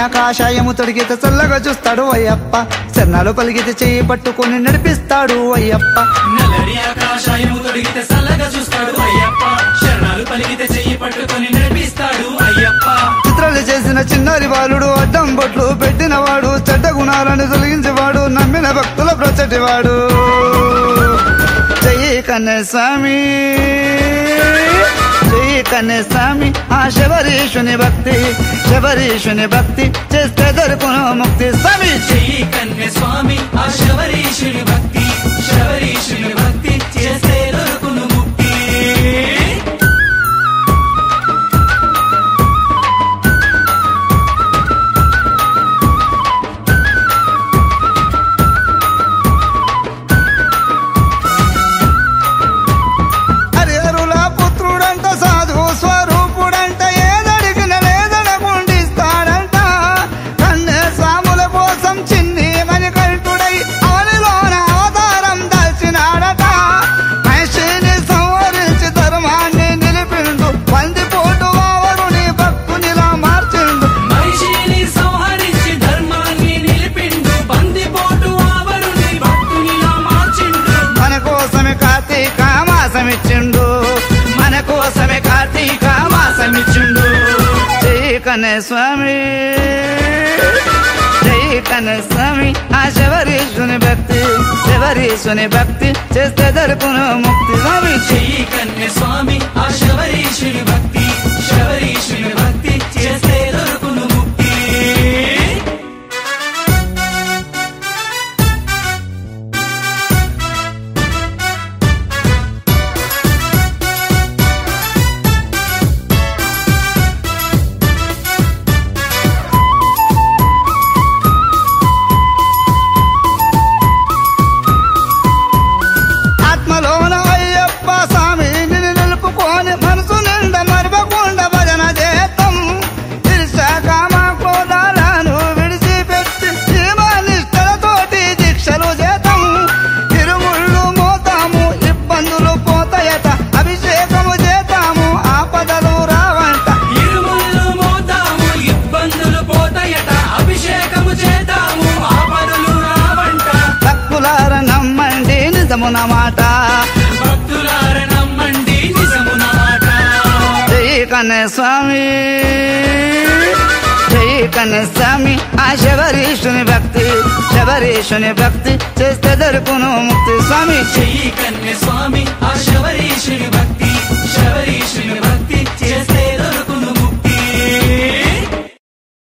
ఆకాశాయము తొడిగితే చల్లగా చూస్తాడు అయ్యప్ప చరణాలు పలిగితే చెయ్యి పట్టుకొని నడిపిస్తాడు అయ్యప్ప నల్లడి ఆకాశాయము తొడిగితే సల్లగా చూస్తాడు అయ్యప్ప శరణాలు పలిగితే చెయ్యి పట్టుకొని నడిపిస్తాడు అయ్యప్ప చిత్రాలు చేసిన చిన్నారి బాలుడు అడ్డం బొట్లు పెట్టినవాడు చెడ్డ గుణాలను తొలగించేవాడు నమ్మిన భక్తుల ప్రచటివాడు జై కన్య స్వామి జై కన్య స్వామి ఆ శబరీషుని భక్తి శబరీషుని భక్తి చేస్తే దొరుకును ముక్తి స్వామి చెయ్యి కన్య స్వామి ఆ శబరీషుని భక్తి శబరీషుని భక్తి చేస్తే దొరుకును ముక్తి హరిహరుల పుత్రుడంట సాధు స్వరూపుడంట ఏదడిగిన లేదడకుండిస్తాడంట కన్య స్వాముల కోసం చిన్ని మణికంఠుడై అవనిలోన అవతారం దాల్చినాడట మనిషిని సంవరించి ధర్మాన్ని నిలిపిండు పందిపోటు వావరుని భక్తునిలా మార్చిండు మనిషిని సంహరించి ధర్మాన్ని నిలిపిండు బందిపోటు ఆవరుని భక్తునిలా మార్చిండు మన కోసమే కార్తీక మాసమిచ్చిండు మన కోసమే కార్తీక మాసమిచ్చిండు జై కన్న స్వామి జై కన్న స్వామి ఆ శబరీషుని భక్తి శబరీషుని భక్తి చేస్తే దొరుకును ముక్తి స్వామి చెయ్యి కన్య స్వామి ఆ శబరీషుని భక్తి శబరీషుని భక్తి చేస్తే దొరుకును ముక్తి ఆత్మలోన అయ్యప్ప స్వామి నిన్ను నిలుపుకొని మనసు నిండా మరవకుండా భజన చేతం తిరిశాకామ క్రోధాలను విడిచిపెట్టి జీవనిష్టలతోటి దీక్షలు చేతం తిరుముళ్ళు మోతాము ఇబ్బందులు పోతాయట అభిషేకము చేతాము ఆపదలు రావంట ఇరుముళ్ళు మోతాము ఇబ్బందులు పోతాయట అభిషేకము చేద్దాము ఆపదలు రావంట తక్కులార నమ్మండి నిజమున మాట భక్తులార నమ్మండి నిజమున మాట జై కన్న స్వామి జై కన్న స్వామి ఆ శబరీషుని భక్తి శబరీషుని భక్తి చేస్తే దొరుకును ముక్తి స్వామి చెయ్యి కన్య